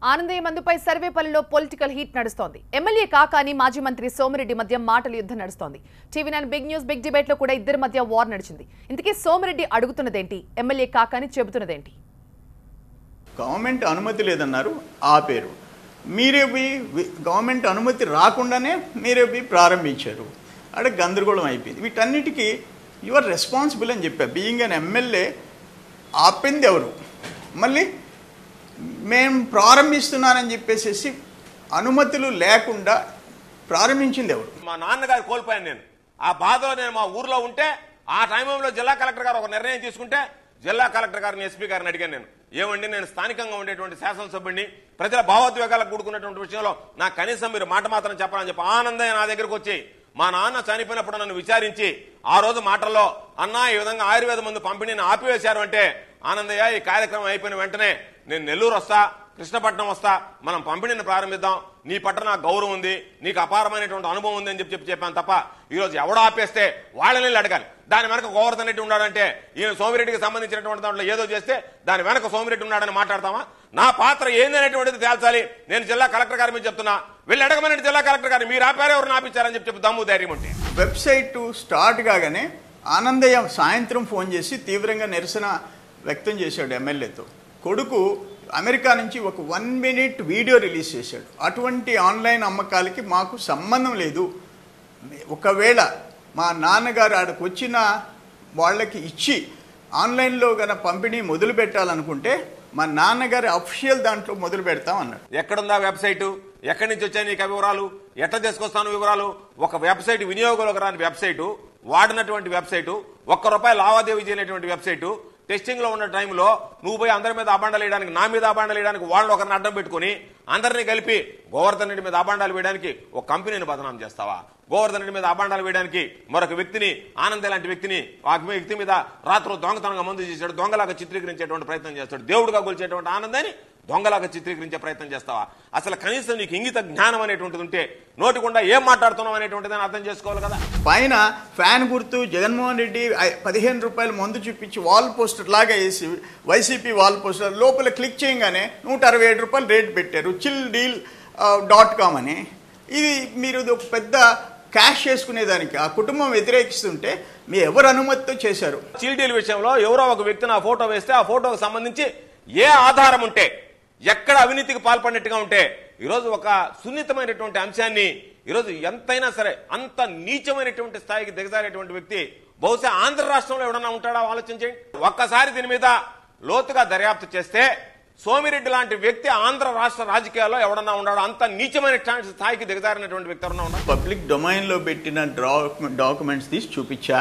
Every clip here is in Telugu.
ఆనందయ్య మందుపై సర్వేపల్లిలో పొలిటికల్ హీట్ నడుస్తోంది ఎమ్మెల్యే కాకాని మాజీ మంత్రి సోమిరెడ్డి మధ్య మాటల యుద్ధం నడుస్తోంది TV nine big news big debate లో కూడా ఇద్దరి మధ్య వార్ నడిచింది ఇంతకీ సోమిరెడ్డి అడుగుతున్నదేంటి ఎమ్మెల్యే కాకాని చెబుతున్నదేంటి గవర్నమెంట్ అనుమతి లేదన్నారు ఆపేరు మీరే పోయి వి- గవర్నమెంట్ అనుమతి రాకుండానే మీరే పోయి ప్రారంభించారు అక్కడ గందరగోళం అయిపోయింది వీటన్నిటికీ యువర్ రెస్పాన్సిబుల్ అని చెప్పా బీయింగ్ అన్ ఎమ్మెల్యే ఆపింది ఎవరు మళ్ళీ మేము ప్రారంభిస్తున్నానని చెప్పేసి అనుమతులు లేకుండా ప్రారంభించింది ఎవరు మా నాన్నగారు కోల్పోయాను నేను ఆ బాధలో నేను మా ఊర్లో ఉంటే ఆ టైంలో జిల్లా కలెక్టర్ గారు ఒక నిర్ణయం తీసుకుంటే జిల్లా కలెక్టర్ గారిని ఎస్పీ గారిని అడిగాను నేను ఏమండి నేను స్థానికంగా ఉండేటువంటి శాసనసభ్యుడిని ప్రజల భావోద్వేగాలకు కూడుకున్నటువంటి విషయంలో నాకు కనీసం మీరు మాట మాత్రం చెప్పాలని చెప్పి ఆనందయ్య నా దగ్గరకు వచ్చి మా నాన్న చనిపోయినప్పుడు నన్ను విచారించి ఆ రోజు మాటల్లో అన్నా ఈ విధంగా ఆయుర్వేద మందు పంపిణీని ఆపివేశారు అంటే ఆనందయ్య ఈ కార్యక్రమం అయిపోయిన వెంటనే నేను నెల్లూరు వస్తా కృష్ణపట్నం వస్తా మనం పంపిణీని ప్రారంభిద్దాం నీ పట్ల నాకు గౌరవం ఉంది నీకు అపారమైనటువంటి అనుభవం ఉంది అని చెప్పి చెప్పి చెప్పాను తప్ప ఈ రోజు ఎవడో ఆపేస్తే వాళ్ళని వెళ్ళి అడగాలి దాని వెనక గోవర్ధన్ రెడ్డి ఉన్నాడంటే ఈయన సోమిరెడ్డికి సంబంధించినటువంటి దాంట్లో ఏదో చేస్తే దాని వెనక సోమిరెడ్డి ఉన్నాడని మాట్లాడతామా నా పాత్ర ఏందనేటువంటిది తేల్చాలి నేను జిల్లా కలెక్టర్ గారి మీద చెప్తున్నా వెళ్ళి అడగమని జిల్లా కలెక్టర్ గారు మీరు ఆపారు ఎవరు ఆపించారని చెప్పి చెప్పి దమ్ము ధైర్యం ఉంటే వెబ్సైట్ స్టార్ట్ కాగానే ఆనందయ్య సాయంత్రం ఫోన్ చేసి తీవ్రంగా నిరసన వ్యక్తం చేశాడు ఎమ్మెల్యేతో కొడుకు అమెరికా నుంచి ఒక వన్ మినిట్ వీడియో రిలీజ్ చేశాడు అటువంటి ఆన్లైన్ అమ్మకాలకి మాకు సంబంధం లేదు ఒకవేళ మా నాన్నగారు ఆడకు వచ్చిన వాళ్ళకి ఇచ్చి ఆన్లైన్లో గన పంపిణీ మొదలు పెట్టాలనుకుంటే మా నాన్నగారి అఫిషియల్ దాంట్లో మొదలు పెడతాం అన్నాడు ఎక్కడుందా వెబ్సైట్ ఎక్కడి నుంచి వచ్చాయి నీకు ఆ వివరాలు ఎట్లా తీసుకొస్తాను వివరాలు ఒక వెబ్సైట్ వినియోగంలోకి రాని వెబ్సైట్ వాడినటువంటి వెబ్సైట్ ఒక్క రూపాయి లావాదేవీ చేయనటువంటి వెబ్సైట్ టెస్టింగ్ లో ఉన్న టైంలో నువ్వు పోయి అందరి మీద అబాండాలు వేయడానికి నా మీద అబాండాలు వేయడానికి వాళ్ళని ఒకరిని అడ్డం పెట్టుకుని అందరినీ కలిపి గోవర్ధన్ రెడ్డి మీద అబాండాలు వేయడానికి ఒక కంపెనీని బదనాం చేస్తావా గోవర్ధన్ రెడ్డి మీద అబాండాలు వేయడానికి మరొక వ్యక్తిని ఆనంద లాంటి వ్యక్తిని ఆ వ్యక్తి మీద రాత్రి దొంగతనంగా మందు చేశాడు దొంగలాగా చిత్రీకరించేటువంటి ప్రయత్నం చేస్తాడు దేవుడుగా కొలిచేటువంటి ఆనందాన్ని దొంగలాగా చిత్రీకరించే ప్రయత్నం చేస్తావా అసలు కనీసం నీకు ఇంగిత జ్ఞానం అనేటువంటిది ఉంటే నోటికుండా ఏం మాట్లాడుతున్నావు అనేటువంటిది అర్థం చేసుకోవాలి కదా పైన ఫ్యాన్ గుర్తు జగన్మోహన్ రెడ్డి ఐ- పదిహేను రూపాయలు మందు చూపించి వాల్ పోస్టర్ లాగా వేసి వైసీపీ వాల్ పోస్టర్ లోపల క్లిక్ చేయగానే నూట అరవై ఏడు రూపాయలు రేట్ పెట్టారు చిల్ డీల్ డాట్ కామ్ అని ఇది మీరు ఇది ఒక పెద్ద క్యాష్ చేసుకునేదానికి ఆ కుటుంబం వ్యతిరేకిస్తుంటే మీ ఎవరు అనుమతితో చేశారు చీల్డీల విషయంలో ఎవరో ఒక వ్యక్తి నా ఫోటో వేస్తే ఆ ఫోటోకు సంబంధించి ఏ ఆధారం ఉంటే ఎక్కడ అవినీతికి పాల్పడినట్టుగా ఉంటే ఈరోజు ఒక సున్నితమైనటువంటి అంశాన్ని ఈరోజు ఎంతైనా సరే అంత నీచమైనటువంటి స్థాయికి దిగజారేటువంటి వ్యక్తి బహుశా ఆంధ్ర రాష్ట్రంలో ఎవడన్నా ఉంటాడా ఆలోచించండి ఒక్కసారి దీని మీద లోతుగా దర్యాప్తు చేస్తే సోమిరెడ్డి లాంటి వ్యక్తి ఆంధ్ర రాష్ట్ర రాజకీయాల్లో ఎవడన్నా ఉన్నాడో అంత నీచమైన స్థాయికి దిగజారినటువంటి వ్యక్తి ఎవరన్నా ఉన్నాడు పబ్లిక్ డొమైన్లో పెట్టిన డ్రా డాక్యుమెంట్స్ తీసి చూపించా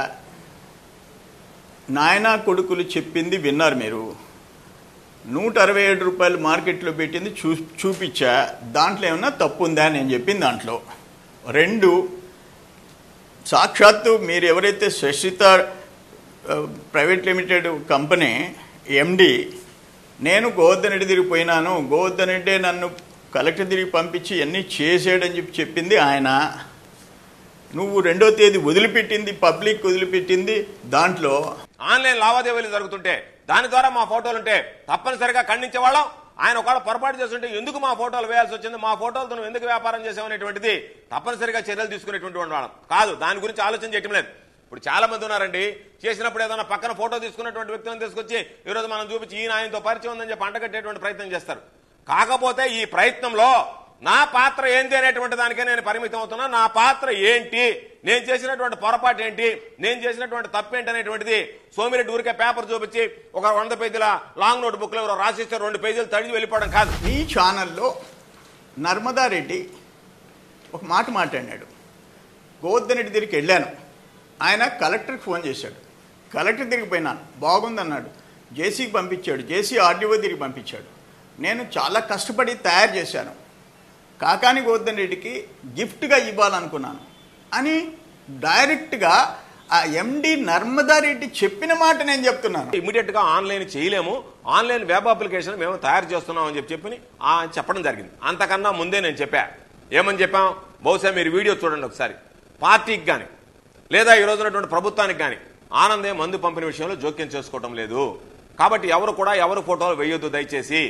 నాయనా కొడుకులు చెప్పింది విన్నారు మీరు నూట అరవై ఏడు రూపాయలు మార్కెట్లో పెట్టింది చూ చూపించా దాంట్లో ఏమన్నా తప్పు ఉందా నేను చెప్పింది దాంట్లో రెండు సాక్షాత్తు మీరు ఎవరైతే శశిత ఆ, ప్రైవేట్ లిమిటెడ్ కంపెనీ ఎండి నేను గోవర్ధన్ రెడ్డి తిరిగి పోయినాను గోవర్ధన్ రెడ్డే నన్ను కలెక్టర్ తిరిగి పంపించి అన్నీ చేసాడని చెప్పి చెప్పింది ఆయన నువ్వు రెండో తేదీ వదిలిపెట్టింది పబ్లిక్ వదిలిపెట్టింది దాంట్లో ఆన్లైన్ లావాదేవీలు జరుగుతుంటే దాని ద్వారా మా ఫోటోలు ఉంటే తప్పనిసరిగా ఖండించే వాళ్ళం ఆయన ఒకవేళ పొరపాటు చేస్తుంటే ఎందుకు మా ఫోటోలు వేయాల్సి వచ్చింది మా ఫోటోలతో నువ్వు ఎందుకు వ్యాపారం చేసావనేటువంటిది తప్పనిసరిగా చర్యలు తీసుకునేటువంటి వాళ్ళం కాదు దాని గురించి ఆలోచన చేయటం లేదు ఇప్పుడు చాలా మంది ఉన్నారండి చేసినప్పుడు ఏదైనా పక్కన ఫోటో తీసుకున్నటువంటి వ్యక్తులను తీసుకొచ్చి ఈ రోజు మనం చూపించి ఈయన ఆయనతో పరిచయం ఉందని చెప్పి అంటగట్టేటువంటి ప్రయత్నం చేస్తారు కాకపోతే ఈ ప్రయత్నంలో నా పాత్ర ఏంటి అనేటువంటి దానికే నేను పరిమితం అవుతున్నా నా పాత్ర ఏంటి నేను చేసినటువంటి పొరపాటు ఏంటి నేను చేసినటువంటి తప్పేంటి అనేటువంటిది సోమిరెడ్డి ఊరికే పేపర్ చూపించి ఒక వంద పేజీల లాంగ్ నోట్ బుక్ లో ఎవరో రాసిస్తే రెండు పేజీలు తడిచి వెళ్ళిపోవడం కాదు మీ ఛానల్లో నర్మదా రెడ్డి ఒక మాట మాట్లాడినాడు గోవర్ధన్ రెడ్డి దగ్గరికి వెళ్ళాను ఆయన కలెక్టర్కి ఫోన్ చేశాడు కలెక్టర్ దగ్గరికి పోయినాను బాగుందన్నాడు జేసీకి పంపించాడు జేసీ ఆర్డీఓ తిరిగి పంపించాడు నేను చాలా కష్టపడి తయారు చేశాను కాకాని గోవర్ధన్ రెడ్డికి గిఫ్ట్గా ఇవ్వాలనుకున్నాను అని డైరెక్ట్గా ఆ ఎండి నర్మదా రెడ్డి చెప్పిన మాట నేను చెప్తున్నాను ఇమీడియట్ గా ఆన్లైన్ చేయలేము ఆన్లైన్ వెబ్ అప్లికేషన్ మేము తయారు చేస్తున్నాం అని చెప్పి చెప్పి ఆ చెప్పడం జరిగింది అంతకన్నా ముందే నేను చెప్పా ఏమని చెప్పాం బహుశా మీరు వీడియో చూడండి ఒకసారి పార్టీకి కానీ లేదా ఈ రోజునటువంటి ప్రభుత్వానికి కానీ ఆనందే మందు పంపిణీ విషయంలో జోక్యం చేసుకోవడం లేదు కాబట్టి ఎవరు కూడా ఎవరు ఫోటోలు వేయొద్దు దయచేసి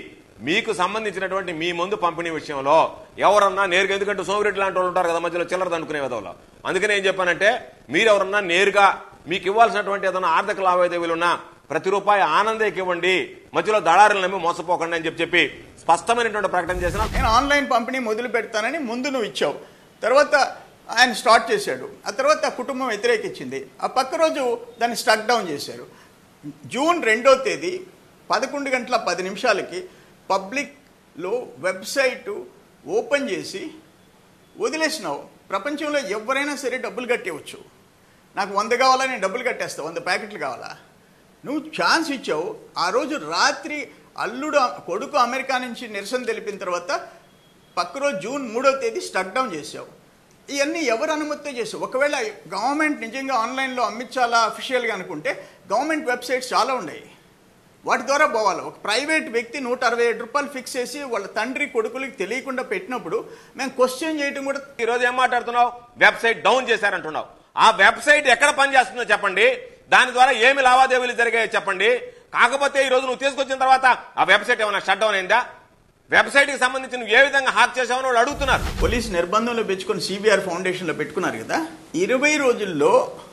మీకు సంబంధించినటువంటి మీ ముందు పంపిణీ విషయంలో ఎవరన్నా నేరుగా ఎందుకంటే సోమిరెడ్డి లాంటి వాళ్ళు ఉంటారు కదా మధ్యలో చిల్లర దండుకునే విధంలో అందుకనే ఏం చెప్పానంటే మీరు ఎవరన్నా నేరుగా మీకు ఇవ్వాల్సినటువంటి ఏదైనా ఆర్థిక లావాదేవీలు ఉన్నా ప్రతి రూపాయి ఆనందేకి ఇవ్వండి మధ్యలో దళారులు నమ్మి మోసపోకండి అని చెప్పి చెప్పి స్పష్టమైనటువంటి ప్రకటన చేసిన నేను ఆన్లైన్ పంపిణీ మొదలు పెడతానని ముందు నువ్వు ఇచ్చావు తర్వాత ఆయన స్టార్ట్ చేశాడు ఆ తర్వాత ఆ కుటుంబం వ్యతిరేకించింది ఆ పక్క రోజు దాన్ని స్టక్ డౌన్ చేశారు జూన్ రెండో తేదీ పదకొండు గంటల పది నిమిషాలకి పబ్లిక్లో వెబ్సైట్ ఓపెన్ చేసి వదిలేసినావు ప్రపంచంలో ఎవరైనా సరే డబ్బులు కట్టేయవచ్చు నాకు వంద కావాలా నేను డబ్బులు కట్టేస్తా వంద ప్యాకెట్లు కావాలా నువ్వు ఛాన్స్ ఇచ్చావు ఆ రోజు రాత్రి అల్లుడు కొడుకు అమెరికా నుంచి నిరసన తెలిపిన తర్వాత పక్క రోజు జూన్ మూడో తేదీ స్టక్ డౌన్ చేసావు ఇవన్నీ ఎవరు అనుమతితో చేసావు ఒకవేళ గవర్నమెంట్ నిజంగా ఆన్లైన్లో అమ్మించాలా అఫీషియల్గా అనుకుంటే గవర్నమెంట్ వెబ్సైట్స్ చాలా ఉన్నాయి వాటి ద్వారా పోవాలి ఒక ప్రైవేట్ వ్యక్తి నూట అరవై ఏడు రూపాయలు ఫిక్స్ చేసి వాళ్ళ తండ్రి కొడుకులకి తెలియకుండా పెట్టినప్పుడు మేము క్వశ్చన్ చేయడం కూడా ఈ రోజు ఏం మాట్లాడుతున్నావు వెబ్సైట్ డౌన్ చేశారంటున్నావు ఆ వెబ్సైట్ ఎక్కడ పనిచేస్తుందో చెప్పండి దాని ద్వారా ఏమి లావాదేవీలు జరిగాయో చెప్పండి కాకపోతే ఈ రోజు నువ్వు తీసుకొచ్చిన తర్వాత ఆ వెబ్సైట్ ఏమైనా షట్ డౌన్ అయిందా వెబ్సైట్ కి సంబంధించి నువ్వు ఏ విధంగా హాక్ చేసావని వాళ్ళు అడుగుతున్నారు పోలీస్ నిర్బంధంలో పెంచుకొని సిబిఆర్ ఫౌండేషన్లో పెట్టుకున్నారు కదా ఇరవై రోజుల్లో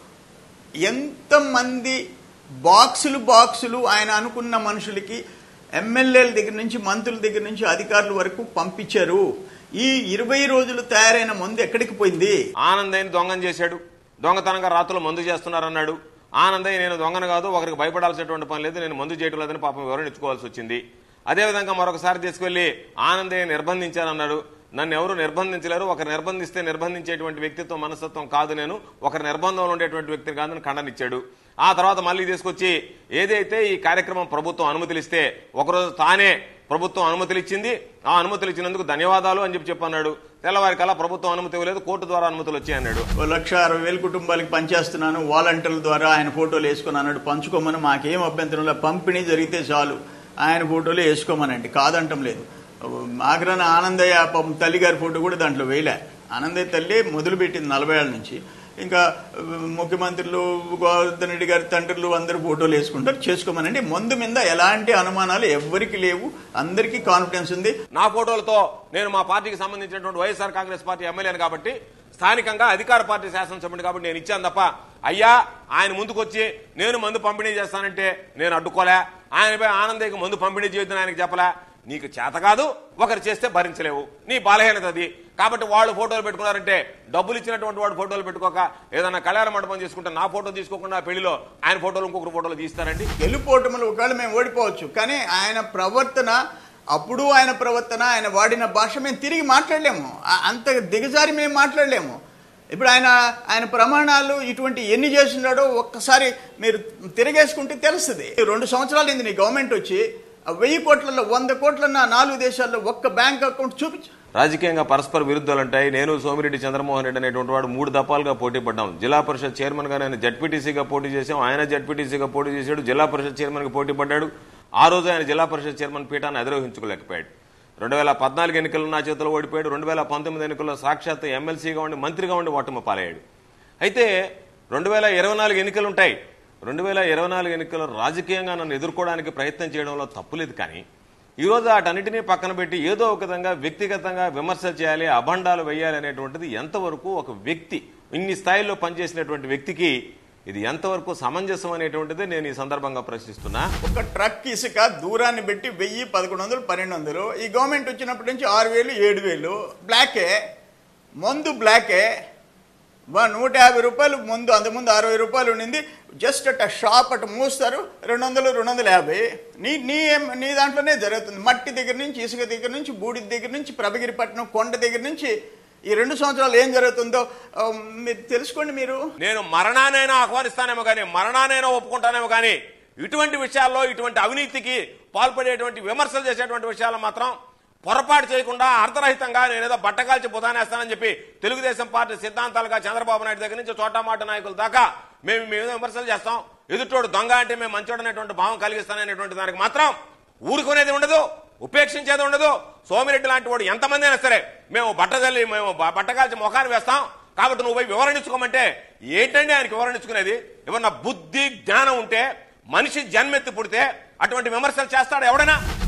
ఎంతమంది బాక్సులు బాక్సులు ఆయన అనుకున్న మనుషులకి ఎమ్మెల్యేల దగ్గర నుంచి మంత్రుల దగ్గర నుంచి అధికారుల వరకు పంపించారు ఈ ఇరవై రోజులు తయారైన మందు ఎక్కడికి పోయింది ఆనందయ్యని దొంగం చేశాడు దొంగతనంగా రాత్రులు మందు చేస్తున్నారన్నాడు ఆనందయ్య నేను దొంగను కాదు ఒకరికి భయపడాల్సినటువంటి పని లేదు నేను మందు చేయటం లేదని పాపం వివరణ ఇచ్చుకోవాల్సి వచ్చింది అదేవిధంగా మరొకసారి తీసుకెళ్లి ఆనందయ్య నిర్బంధించారన్నాడు నన్ను ఎవరు నిర్బంధించలేరు ఒకరు నిర్బంధిస్తే నిర్బంధించేటువంటి వ్యక్తిత్వం మనస్తత్వం కాదు నేను ఒకరి నిర్బంధంలో ఉండేటువంటి వ్యక్తి కాదని ఖండనిచ్చాడు ఆ తర్వాత మళ్ళీ తీసుకొచ్చి ఏదైతే ఈ కార్యక్రమం ప్రభుత్వం అనుమతులు ఇస్తే ఒకరోజు తానే ప్రభుత్వం అనుమతులు ఇచ్చింది ఆ అనుమతులు ఇచ్చినందుకు ధన్యవాదాలు అని చెప్పి చెప్పన్నాడు తెల్లవారికల్లా ప్రభుత్వం అనుమతి ఇవ్వలేదు కోర్టు ద్వారా అనుమతులు వచ్చాయి అన్నాడు ఓ లక్ష అరవై వేల కుటుంబాలకి పనిచేస్తున్నాను వాలంటీర్ల ద్వారా ఆయన ఫోటోలు వేసుకొని అన్నాడు పంచుకోమని మాకేం అభ్యంతరం లేదు పంపిణీ జరిగితే చాలు ఆయన ఫోటోలు వేసుకోమనండి కాదంటం లేదు ఆగ్రహణ ఆనందయ్య పాపం తల్లి గారి ఫోటో కూడా దాంట్లో వేయలే ఆనందయ్య తల్లి మొదలుపెట్టింది నలభై ఏళ్ళ నుంచి ఇంకా ముఖ్యమంత్రులు గోవర్ధన్ రెడ్డి గారి తండ్రులు అందరూ ఫోటోలు వేసుకుంటారు చేసుకోమనండి ముందు మీద ఎలాంటి అనుమానాలు ఎవ్వరికి లేవు అందరికీ కాన్ఫిడెన్స్ ఉంది నా ఫోటోలతో నేను మా పార్టీకి సంబంధించినటువంటి వైఎస్ఆర్ కాంగ్రెస్ పార్టీ ఎమ్మెల్యేని కాబట్టి స్థానికంగా అధికార పార్టీ శాసనసభ్యుడు కాబట్టి నేను ఇచ్చాను తప్ప అయ్యా ఆయన ముందుకొచ్చి నేను మందు పంపిణీ చేస్తానంటే నేను అడ్డుకోలే ఆయనపై ఆనందయ్యకి మందు పంపిణీ చేయొద్దని ఆయనకి చెప్పలే నీకు చేత కాదు ఒకరు చేస్తే భరించలేవు నీ బలహీనత అది కాబట్టి వాళ్ళు ఫోటోలు పెట్టుకున్నారంటే డబ్బులు ఇచ్చినటువంటి వాడు ఫోటోలు పెట్టుకోక ఏదైనా కళ్యాణ మండపం చేసుకుంటే నా ఫోటో తీసుకోకుండా ఆ పెళ్లిలో ఆయన ఫోటోలు ఇంకొకరు ఫోటోలు తీస్తారండి గెలుపోటములు ఒకవేళ మేము ఓడిపోవచ్చు కానీ ఆయన ప్రవర్తన అప్పుడు ఆయన ప్రవర్తన ఆయన వాడిన భాష మేము తిరిగి మాట్లాడలేము ఆ- అంత దిగజారి మేము మాట్లాడలేము ఇప్పుడు ఆయన ఆయన ప్రమాణాలు ఇటువంటి ఎన్ని చేస్తున్నాడో ఒక్కసారి మీరు తిరిగేసుకుంటే తెలుస్తుంది రెండు సంవత్సరాలు అయింది నీ గవర్నమెంట్ వచ్చి ఆ వెయ్యి కోట్లలో వంద కోట్లన్న నాలుగు దేశాల్లో ఒక్క బ్యాంక్ అకౌంట్ చూపించు రాజకీయంగా పరస్పర విరుద్ధాలు ఉంటాయి నేను సోమిరెడ్డి చంద్రమోహన్ రెడ్డి అనేటువంటి వాడు మూడు దఫాలుగా పోటీ పడ్డాం జిల్లా పరిషత్ చైర్మన్ గా నేను జడ్పీటీసీగా పోటీ చేశాం ఆయన జడ్పీటీసీగా పోటీ చేశాడు జిల్లా పరిషత్ చైర్మన్ గా పోటీ పడ్డాడు ఆ రోజు ఆయన జిల్లా పరిషత్ చైర్మన్ పీఠాన్ని అధిరోహించుకోలేకపోయాడు రెండు వేల పద్నాలుగు ఎన్నికల్లో నా చేతిలో ఓడిపోయాడు రెండు వేల పంతొమ్మిది ఎన్నికల్లో సాక్షాత్ ఎమ్మెల్సీగా ఉండి మంత్రిగా ఉండి ఓటమి పాలయ్యాడు అయితే రెండు వేల ఇరవై నాలుగు ఎన్నికలు ఉంటాయి రెండు వేల ఇరవై నాలుగు ఎన్నికల్లో రాజకీయంగా నన్ను ఎదుర్కోవడానికి ప్రయత్నం చేయడంలో తప్పులేదు కానీ ఈ రోజు వాటన్నిటినీ పక్కన పెట్టి ఏదో ఒక విధంగా వ్యక్తిగతంగా విమర్శ చేయాలి అభండాలు వేయాలి అనేటువంటిది ఎంతవరకు ఒక వ్యక్తి ఇన్ని స్థాయిల్లో పనిచేసినటువంటి వ్యక్తికి ఇది ఎంతవరకు సమంజసం అనేటువంటిది నేను ఈ సందర్భంగా ప్రశ్నిస్తున్నా ఒక ట్రక్ ఇసుక దూరాన్ని పెట్టి వెయ్యి పదకొండు వందలు పన్నెండు వందలు ఈ గవర్నమెంట్ వచ్చినప్పటి నుంచి ఆరు వేలు ఏడు వేలు బ్లాకే మందు బ్లాకే వా నూట యాభై రూపాయలు ముందు అంతకుముందు అరవై రూపాయలు ఉండింది జస్ట్ అట్ట షాప్ అట్ట మూస్తారు రెండు వందలు రెండు వందల యాభై నీ నీ ఏం- నీ దాంట్లోనే జరుగుతుంది మట్టి దగ్గర నుంచి ఇసుక దగ్గర నుంచి బూడి దగ్గర నుంచి ప్రభగిరిపట్నం కొండ దగ్గర నుంచి ఈ రెండు సంవత్సరాలు ఏం జరుగుతుందో ఆ, మీరు తెలుసుకోండి మీరు నేను మరణానైనా ఆహ్వానిస్తానేమో కానీ మరణానైనా ఒప్పుకుంటానేమో కానీ ఇటువంటి విషయాల్లో ఇటువంటి అవినీతికి పాల్పడేటువంటి విమర్శలు చేసేటువంటి విషయాలు మాత్రం పొరపాటు చేయకుండా అర్థరహితంగా నేనేదో బట్టకాల్చి బుధానేస్తానని చెప్పి తెలుగుదేశం పార్టీ సిద్ధాంతాలుగా చంద్రబాబు నాయుడు దగ్గర నుంచి చోటామాట నాయకుల దాకా మేము మేము విమర్శలు చేస్తాం ఎదుటోడు దొంగ అంటే మేము మంచోడు అనేటువంటి భావం కలిగిస్తాననేటువంటి దానికి మాత్రం ఊరుకునేది ఉండదు ఉపేక్షించేది ఉండదు సోమిరెడ్డి లాంటి వాడు ఎంతమంది అయినా సరే మేము బట్టజల్లి మేము బ- బట్టకాల్చి ముఖాన్ని వేస్తాం కాబట్టి నువ్వు పోయి వివరణ ఇచ్చుకోమంటే ఏంటండి ఆయనకి వివరణ ఇచ్చుకునేది ఏమన్నా బుద్ధి జ్ఞానం ఉంటే మనిషి జన్మెత్తి పుడితే అటువంటి విమర్శలు చేస్తాడు ఎవడైనా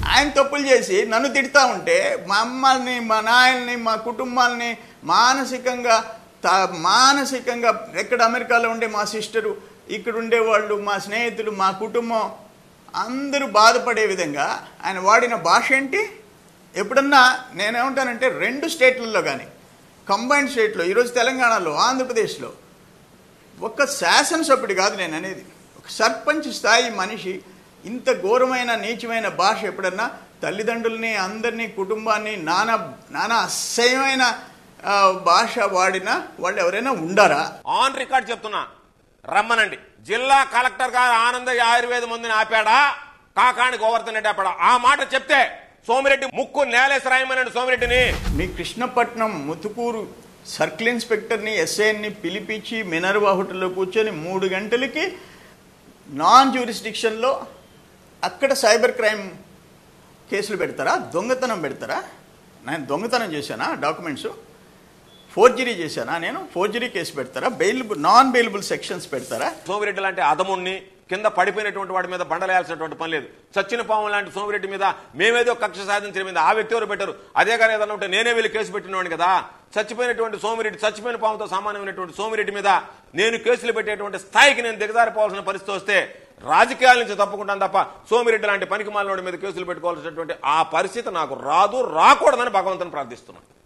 ఆయన తప్పులు చేసి నన్ను తిడతా ఉంటే మా అమ్మల్ని మా నాయల్ని మా కుటుంబాలని మానసికంగా త- మానసికంగా ఎక్కడ అమెరికాలో ఉండే మా సిస్టరు ఇక్కడ ఉండేవాళ్ళు మా స్నేహితులు మా కుటుంబం అందరూ బాధపడే విధంగా ఆయన వాడిన భాష ఏంటి ఎప్పుడన్నా నేనేమంటానంటే రెండు స్టేట్లలో కానీ కంబైన్డ్ స్టేట్లో ఈరోజు తెలంగాణలో ఆంధ్రప్రదేశ్లో ఒక్క శాసనసభ్యుడు కాదు నేను అనేది ఒక సర్పంచ్ స్థాయి మనిషి ఇంత ఘోరమైన నీచమైన భాష ఎప్పుడన్నా తల్లిదండ్రుల్ని అందరినీ కుటుంబాన్ని నానా నానా అసహ్యమైన ఆ, భాష వాడిన వాళ్ళు ఎవరైనా ఉండారా ఆన్ రికార్డ్ చెప్తున్నా రమ్మనండి జిల్లా కలెక్టర్ గారు ఆనంద ఆయుర్వేద మందుని ఆపాడా కాకాని గోవర్ధన్ రెడ్డి ఆపాడా ఆ మాట చెప్తే సోమిరెడ్డి ముక్కు నేలేసి రాయమనండి సోమిరెడ్డిని మీ కృష్ణపట్నం ముతుకూరు సర్కిల్ ఇన్స్పెక్టర్ని ఎస్ఐని పిలిపించి మినర్వా హోటల్లో కూర్చొని మూడు గంటలకి నాన్ జ్యూరిస్డిక్షన్లో అక్కడ సైబర్ క్రైమ్ కేసులు పెడతారా దొంగతనం పెడతారా నేను దొంగతనం చేశానా డాక్యుమెంట్స్ ఫోర్జరీ చేశానా నేను ఫోర్జరీ కేసు పెడతారా బెయిలబుల్ నాన్ బెయిలబుల్ సెక్షన్స్ పెడతారా సోమిరెడ్డి లాంటి అదముణ్ణి కింద పడిపోయినటువంటి వాడి మీద బండలేయాల్సినటువంటి పని లేదు చచ్చిన పాము లాంటి సోమిరెడ్డి మీద మేమేదో కక్ష సాధించిన మీద ఆ వ్యక్తి ఎవరు పెట్టారు అదే కానీ ఏదన్నా ఉంటే నేనే వెళ్ళి కేసు పెట్టినవాడిని కదా చచ్చిపోయినటువంటి సోమిరెడ్డి చచ్చిపోయిన పాముతో సమానమైనటువంటి సోమిరెడ్డి మీద నేను కేసులు పెట్టేటువంటి స్థాయికి నేను దిగజారిపోవాల్సిన పరిస్థితి వస్తే రాజకీయాల నుంచి తప్పుకుంటాను తప్ప సోమిరెడ్డి లాంటి పనికి మాలినోడి మీద కేసులు పెట్టుకోవాల్సినటువంటి ఆ పరిస్థితి నాకు రాదు రాకూడదని భగవంతుని ప్రార్థిస్తున్నాను